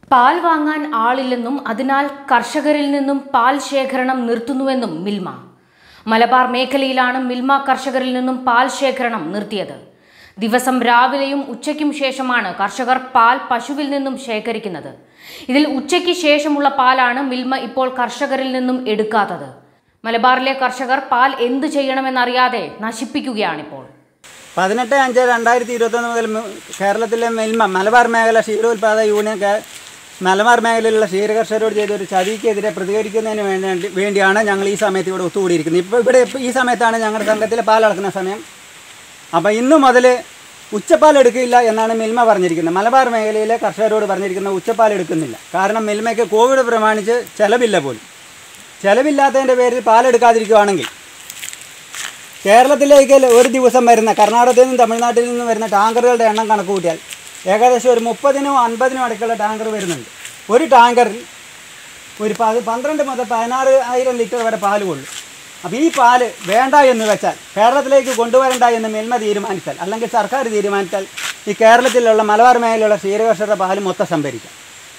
പാൽ വാങ്ങാൻ ആളില്ലെന്നും അതിനാൽ കർഷകരിൽ നിന്നും പാൽ ശേഖരണം നിർത്തുന്നുവെന്നും മിൽമ മലബാർ മേഖലയിലാണ് മിൽമ കർഷകരിൽ നിന്നും പാൽ ശേഖരണം നിർത്തിയത് ദിവസം രാവിലെയും ഉച്ചയ്ക്കും ശേഷമാണ് കർഷകർ പാൽ പശുവിൽ നിന്നും ശേഖരിക്കുന്നത് ഇതിൽ ഉച്ചയ്ക്ക് ശേഷമുള്ള പാലാണ് മിൽമ ഇപ്പോൾ കർഷകരിൽ നിന്നും എടുക്കാത്തത് മലബാറിലെ കർഷകർ പാൽ എന്തു ചെയ്യണമെന്നറിയാതെ നശിപ്പിക്കുകയാണിപ്പോൾ പതിനെട്ട് അഞ്ച് രണ്ടായിരത്തി ഇരുപത്തൊന്ന് മുതൽ മു- കേരളത്തിലെ മിൽമ മലബാർ മേഖല ക്ഷീരോത്പാദക യൂണിയൻ കേ- മലബാർ മേഖലയിലുള്ള ക്ഷീരകർഷകരോട് ചെയ്ത ഒരു ചതിക്കെതിരെ പ്രതികരിക്കുന്നതിന് വേണ്ടി വേണ്ടിയാണ് ഞങ്ങൾ ഈ സമയത്ത് ഇവിടെ ഒത്തുകൂടിയിരിക്കുന്നത് ഇപ്പോൾ ഇവിടെ ഇപ്പോൾ ഈ സമയത്താണ് ഞങ്ങളുടെ സംഘത്തിൽ പാൽ അളക്കുന്ന സമയം അപ്പോൾ ഇന്നു മുതൽ ഉച്ചപ്പാൽ എടുക്കില്ല എന്നാണ് മിൽമ പറഞ്ഞിരിക്കുന്നത് മലബാർ മേഖലയിലെ കർഷകരോട് പറഞ്ഞിരിക്കുന്നത് ഉച്ചപ്പാൽ എടുക്കുന്നില്ല കാരണം മിൽമയ്ക്ക് കോവിഡ് പ്രമാണിച്ച് ചിലവില്ല പോലും ചിലവില്ലാത്തതിൻ്റെ പേരിൽ പാലെടുക്കാതിരിക്കുകയാണെങ്കിൽ കേരളത്തിലേക്ക് ഒരു ദിവസം വരുന്ന കർണാടകത്തിൽ നിന്നും തമിഴ്നാട്ടിൽ നിന്നും വരുന്ന ടാങ്കറുകളുടെ എണ്ണം കണക്ക് കൂട്ടിയാൽ ഏകദേശം ഒരു മുപ്പതിനും അൻപതിനും ഇടയ്ക്കുള്ള ടാങ്കർ വരുന്നുണ്ട് ഒരു ടാങ്കറിൽ ഒരു പത് പന്ത്രണ്ട് മുതൽ പതിനാറ് ആയിരം ലിറ്റർ വരെ പാല് കൊള്ളും അപ്പോൾ ഈ പാല് വേണ്ട എന്ന് വെച്ചാൽ കേരളത്തിലേക്ക് കൊണ്ടുവരണ്ട എന്ന് മിൽമ തീരുമാനിച്ചാൽ അല്ലെങ്കിൽ സർക്കാർ തീരുമാനിച്ചാൽ ഈ കേരളത്തിലുള്ള മലബാർ മേഖലയിലുള്ള ക്ഷീരകർഷകരുടെ പാല് മൊത്തം സംഭരിക്കാം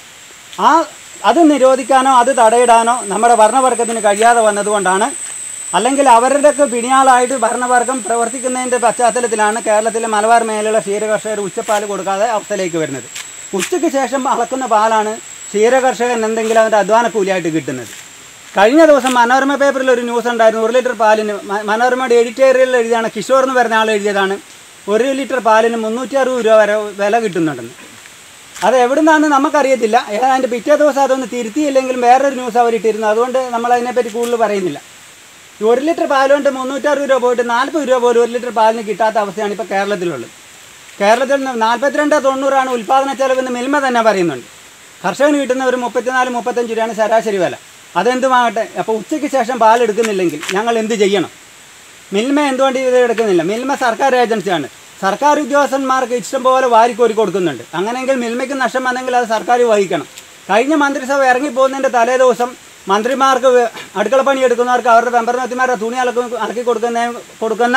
ആ അത് നിരോധിക്കാനോ അത് തടയിടാനോ നമ്മുടെ ഭരണവർഗത്തിന് കഴിയാതെ വന്നതുകൊണ്ടാണ് അല്ലെങ്കിൽ അവരുടെയൊക്കെ പിണിയാളായിട്ട് ഭരണവർഗം പ്രവർത്തിക്കുന്നതിൻ്റെ പശ്ചാത്തലത്തിലാണ് കേരളത്തിലെ മലബാർ മേഖലയിലുള്ള ക്ഷീരകർഷകർ ഉച്ചപ്പാൽ കൊടുക്കാതെ അവസ്ഥയിലേക്ക് വരുന്നത് ഉച്ചയ്ക്ക് ശേഷം അളക്കുന്ന പാലാണ് ക്ഷീരകർഷകൻ എന്തെങ്കിലും അവൻ്റെ അധ്വാന കൂലിയായിട്ട് കിട്ടുന്നത് കഴിഞ്ഞ ദിവസം മനോരമ പേപ്പറിൽ ഒരു ന്യൂസ് ഉണ്ടായിരുന്നു ഒരു ലിറ്റർ പാലിന് മ- മനോരമയുടെ എഡിറ്റോറിയൽ എഴുതിയാണ് കിഷോർ എന്ന് പറഞ്ഞ ആൾ എഴുതിയതാണ് ഒരു ലിറ്റർ പാലിന് മുന്നൂറ്റി അറുപത് രൂപ വരെ വില കിട്ടുന്നുണ്ടെന്ന് അത് എവിടുന്നാന്ന് നമുക്കറിയത്തില്ല ഏതാ അതിൻ്റെ പിറ്റേ ദിവസം അതൊന്ന് തിരുത്തിയില്ലെങ്കിലും വേറൊരു ന്യൂസ് അവരിട്ടിരുന്നു അതുകൊണ്ട് നമ്മൾ അതിനെപ്പറ്റി കൂടുതൽ പറയുന്നില്ല ഈ ഒരു ലിറ്റർ പാൽ കൊണ്ട് മുന്നൂറ്ററുപത് രൂപ പോയിട്ട് നാൽപ്പത് രൂപ പോലും ഒരു ലിറ്റർ പാലിന് കിട്ടാത്ത അവസ്ഥയാണ് ഇപ്പോൾ കേരളത്തിലുള്ളത് കേരളത്തിൽ നിന്ന് നാൽപ്പത്തിരണ്ട് തൊണ്ണൂറാണ് ഉൽപ്പാദന ചെലവെന്ന് മിൽമ തന്നെ പറയുന്നുണ്ട് കർഷകന് കിട്ടുന്ന ഒരു മുപ്പത്തിനാല് മുപ്പത്തഞ്ച് രൂപയാണ് ശരാശരി വില അതെന്തുമാകട്ടെ അപ്പോൾ ഉച്ചയ്ക്ക് ശേഷം പാൽ എടുക്കുന്നില്ലെങ്കിൽ ഞങ്ങൾ എന്ത് ചെയ്യണം മിൽമ എന്തുകൊണ്ട് ഇത് എടുക്കുന്നില്ല മിൽമ സർക്കാർ ഏജൻസിയാണ് സർക്കാർ ഉദ്യോഗസ്ഥന്മാർക്ക് ഇഷ്ടംപോലെ വാരിക്കോരി കൊടുക്കുന്നുണ്ട് അങ്ങനെയെങ്കിൽ മിൽമയ്ക്ക് നഷ്ടം വന്നെങ്കിൽ അത് സർക്കാർ വഹിക്കണം കഴിഞ്ഞ മന്ത്രിസഭ ഇറങ്ങിപ്പോകുന്നതിൻ്റെ തലേ ദിവസം മന്ത്രിമാർക്ക് വേ- അടുക്കളപ്പണി എടുക്കുന്നവർക്ക് അവരുടെ മെമ്പർമാത്തിമാരുടെ തുണി അലക്കും അലക്കി കൊടുക്കുന്ന കൊടുക്കുന്ന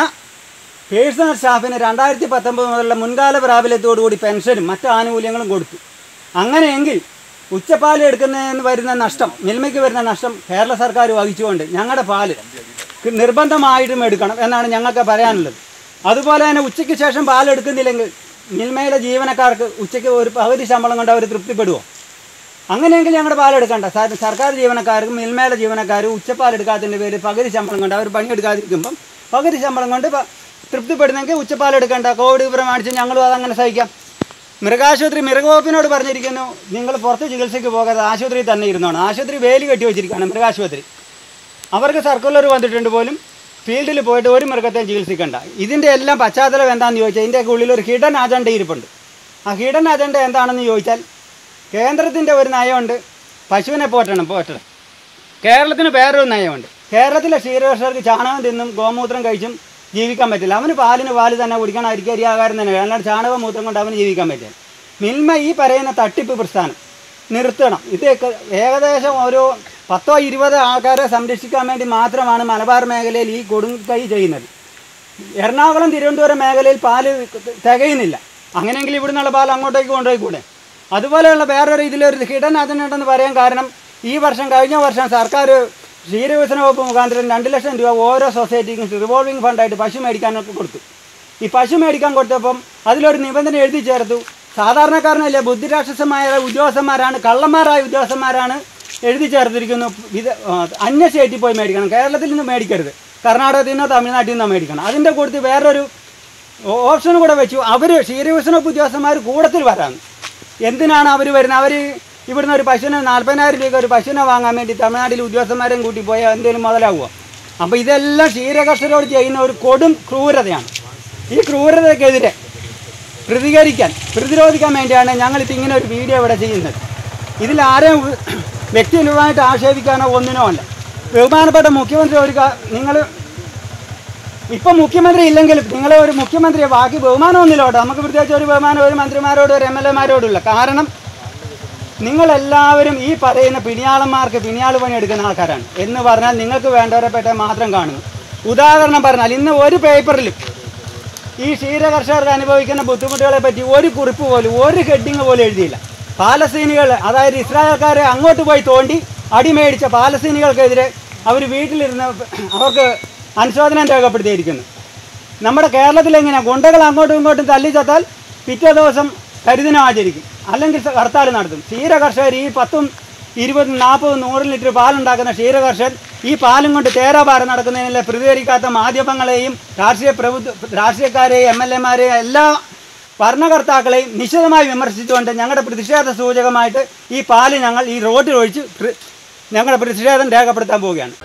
പേഴ്സണൽ സ്റ്റാഫിന് രണ്ടായിരത്തി പത്തൊമ്പത് മുതലുള്ള മുൻകാല പ്രാബല്യത്തോടുകൂടി പെൻഷനും മറ്റ് ആനുകൂല്യങ്ങളും കൊടുത്തു അങ്ങനെയെങ്കിൽ ഉച്ചപ്പാൽ എടുക്കുന്നതിന് വരുന്ന നഷ്ടം മിൽമയ്ക്ക് വരുന്ന നഷ്ടം കേരള സർക്കാർ വഹിച്ചുകൊണ്ട് ഞങ്ങളുടെ പാല് നിർബന്ധമായിട്ടും എടുക്കണം എന്നാണ് ഞങ്ങൾക്ക് പറയാനുള്ളത് അതുപോലെ തന്നെ ഉച്ചയ്ക്ക് ശേഷം പാൽ എടുക്കുന്നില്ലെങ്കിൽ മിൽമയിലെ ജീവനക്കാർക്ക് ഉച്ചയ്ക്ക് ഒരു പകുതി ശമ്പളം കൊണ്ട് അവർ തൃപ്തിപ്പെടുമോ അങ്ങനെയെങ്കിൽ ഞങ്ങളുടെ പാലെടുക്കണ്ട സാർ- സർക്കാർ ജീവനക്കാർക്കും മിൽമേലെ ജീവനക്കാരും ഉച്ചപ്പാൽ എടുക്കാത്തതിൻ്റെ പേര് പകുതി ശമ്പളം കൊണ്ട് അവർ പണിയെടുക്കാതിരിക്കുമ്പം പകുതി ശമ്പളം കൊണ്ട് പ- തൃപ്തിപ്പെടുന്നെങ്കിൽ ഉച്ചപ്പാൽ എടുക്കണ്ട കോവിഡ് പ്രമാണിച്ച് ഞങ്ങളും അതങ്ങനെ സഹിക്കാം മൃഗാശുപത്രി മൃഗവകുപ്പിനോട് പറഞ്ഞിരിക്കുന്നു നിങ്ങൾ പുറത്ത് ചികിത്സയ്ക്ക് പോകാതെ ആശുപത്രിയിൽ തന്നെ ഇരുന്നോണം ആശുപത്രി വേലി കെട്ടി വെച്ചിരിക്കുകയാണ് മൃഗാശുപത്രി അവർക്ക് സർക്കുലർ വന്നിട്ടുണ്ട് പോലും ഫീൽഡിൽ പോയിട്ട് ഒരു മൃഗത്തെയും ചികിത്സിക്കണ്ട ഇതിൻ്റെ എല്ലാം പശ്ചാത്തലം എന്താണെന്ന് ചോദിച്ചാൽ ഇതിൻ്റെ ഉള്ളിൽ ഒരു ഹിഡൻ അജണ്ട ഇരിപ്പുണ്ട് ആ ഹിഡൻ അജണ്ട എന്താണെന്ന് ചോദിച്ചാൽ കേന്ദ്രത്തിൻ്റെ ഒരു നയമുണ്ട് പശുവിനെ പോറ്റണം പോറ്റണം കേരളത്തിന് വേറൊരു നയമുണ്ട് കേരളത്തിലെ ക്ഷീരകർഷകർക്ക് ചാണകം തിന്നും ഗോമൂത്രം കഴിച്ചും ജീവിക്കാൻ പറ്റില്ല അവന് പാലിന് പാല് തന്നെ കുടിക്കണം അരിക്ക് അരി ആകാരം തന്നെ വേണം. അല്ലാണ്ട് ചാണകം മൂത്രം കൊണ്ട് അവന് ജീവിക്കാൻ പറ്റില്ല മിൽമ ഈ പറയുന്ന തട്ടിപ്പ് പ്രസ്ഥാനം നിർത്തണം ഇതൊക്കെ ഏകദേശം ഒരു പത്തോ ഇരുപതോ ആൾക്കാരെ സംരക്ഷിക്കാൻ വേണ്ടി മാത്രമാണ് മലബാർ മേഖലയിൽ ഈ കൊടുങ്കൈ ചെയ്യുന്നത് എറണാകുളം തിരുവനന്തപുരം മേഖലയിൽ പാല് തികയുന്നില്ല അങ്ങനെയെങ്കിൽ ഇവിടുന്നുള്ള പാൽ അങ്ങോട്ടേക്ക് കൊണ്ടുപോയിക്കൂടെ അതുപോലെയുള്ള വേറൊരു ഇതിലൊരു ഹിഡൻ അതിനുണ്ടെന്ന് പറയാൻ കാരണം ഈ വർഷം കഴിഞ്ഞ വർഷം സർക്കാർ ക്ഷീരവികസന വകുപ്പ് മുഖാന്തരം രണ്ട് ലക്ഷം രൂപ ഓരോ സൊസൈറ്റിക്കും റിവോൾവിംഗ് ഫണ്ടായിട്ട് പശു മേടിക്കാനൊക്കെ കൊടുത്തു ഈ പശു മേടിക്കാൻ കൊടുത്തപ്പം അതിലൊരു നിബന്ധന എഴുതി ചേർത്തു സാധാരണക്കാരനല്ലേ ബുദ്ധിരാക്ഷസമായ ഉദ്യോഗസ്ഥന്മാരാണ് കള്ളന്മാരായ ഉദ്യോഗസ്ഥന്മാരാണ് എഴുതി ചേർത്തിരിക്കുന്നു വിധ ആ, അന്യ സ്റ്റേറ്റിൽ പോയി മേടിക്കണം കേരളത്തിൽ നിന്ന് മേടിക്കരുത് കർണാടകത്തിൽ നിന്നോ തമിഴ്നാട്ടിൽ നിന്നോ മേടിക്കണം അതിൻ്റെ കൂട്ടത്തിൽ വേറൊരു ഓ- ഓപ്ഷൻ കൂടെ വെച്ചു അവർ ക്ഷീരവികസന ഉദ്യോഗസ്ഥന്മാർ കൂടത്തിൽ വരാമെന്ന് എന്തിനാണ് അവർ വരുന്നത് അവർ ഇവിടുന്ന് ഒരു പശുവിനെ നാൽപ്പതിനായിരം രൂപ ഒരു പശുവിനെ വാങ്ങാൻ വേണ്ടി തമിഴ്നാട്ടിൽ ഉദ്യോഗസ്ഥന്മാരെയും കൂട്ടി പോയാൽ എന്തെങ്കിലും മുതലാവുമോ അപ്പോൾ ഇതെല്ലാം ക്ഷീരകർഷകരോട് ചെയ്യുന്ന ഒരു കൊടും ക്രൂരതയാണ് ഈ ക്രൂരതയ്ക്കെതിരെ പ്രതികരിക്കാൻ പ്രതിരോധിക്കാൻ വേണ്ടിയാണ് ഞങ്ങളിപ്പോൾ ഇങ്ങനെ ഒരു വീഡിയോ ഇവിടെ ചെയ്യുന്നത് ഇതിൽ ആരെയും ഉ- വ്യക്തിപരമായിട്ട് ആക്ഷേപിക്കാനോ ഒന്നിനോ അല്ല ബഹുമാനപ്പെട്ട മുഖ്യമന്ത്രി ഒരു നിങ്ങൾ ഇപ്പം മുഖ്യമന്ത്രി ഇല്ലെങ്കിലും നിങ്ങളെ ഒരു മുഖ്യമന്ത്രിയെ ബാക്കി ബഹുമാനമൊന്നുമില്ലോട്ടോ നമുക്ക് പ്രത്യേകിച്ച് ഒരു ബഹുമാനം ഒരു മന്ത്രിമാരോടും ഒരു എം എൽ എമാരോടുമില്ല കാരണം നിങ്ങളെല്ലാവരും ഈ പറയുന്ന പിണിയാളന്മാർക്ക് പിണിയാൾ പണി എടുക്കുന്ന ആൾക്കാരാണ് എന്ന് പറഞ്ഞാൽ നിങ്ങൾക്ക് വേണ്ടവരെപ്പെട്ട മാത്രം കാണുന്നു ഉദാഹരണം പറഞ്ഞാൽ ഇന്ന് ഒരു പേപ്പറിലും ഈ ക്ഷീരകർഷകർക്ക് അനുഭവിക്കുന്ന ബുദ്ധിമുട്ടുകളെ പറ്റി ഒരു കുറിപ്പ് പോലും ഒരു ഹെഡിങ് പോലും എഴുതിയില്ല പാലസ്തീനികൾ അതായത് ഇസ്രായേൽക്കാരെ അങ്ങോട്ട് പോയി തോണ്ടി അടിമേടിച്ച പാലസ്തീനികൾക്കെതിരെ അവർ വീട്ടിലിരുന്ന് അവർക്ക് അനുശോചനം രേഖപ്പെടുത്തിയിരിക്കുന്നു നമ്മുടെ കേരളത്തിൽ എങ്ങനെയാണ് ഗുണ്ടകൾ അങ്ങോട്ടും ഇങ്ങോട്ടും തല്ലി ചത്താൽ പിറ്റേ ദിവസം കരിദിനം ആചരിക്കും അല്ലെങ്കിൽ സ- ഹർത്താൽ നടത്തും ക്ഷീര കർഷകർ ഈ പത്തും ഇരുപതും നാൽപ്പതും നൂറ് ലിറ്റർ പാലുണ്ടാക്കുന്ന ക്ഷീര കർഷകർ ഈ പാലും കൊണ്ട് തേരാപാരം നടക്കുന്നതിനെ പ്രതികരിക്കാത്ത മാധ്യമങ്ങളെയും രാഷ്ട്രീയ പ്രഭുത്വ രാഷ്ട്രീയക്കാരെയും എം എൽ എമാരെയും എല്ലാ ഭരണകർത്താക്കളെയും നിശിതമായി വിമർശിച്ചുകൊണ്ട് ഞങ്ങളുടെ പ്രതിഷേധ സൂചകമായിട്ട് ഈ പാല് ഞങ്ങൾ ഈ റോഡിൽ ഒഴിച്ച് പ്ര- ഞങ്ങളുടെ പ്രതിഷേധം രേഖപ്പെടുത്താൻ പോവുകയാണ്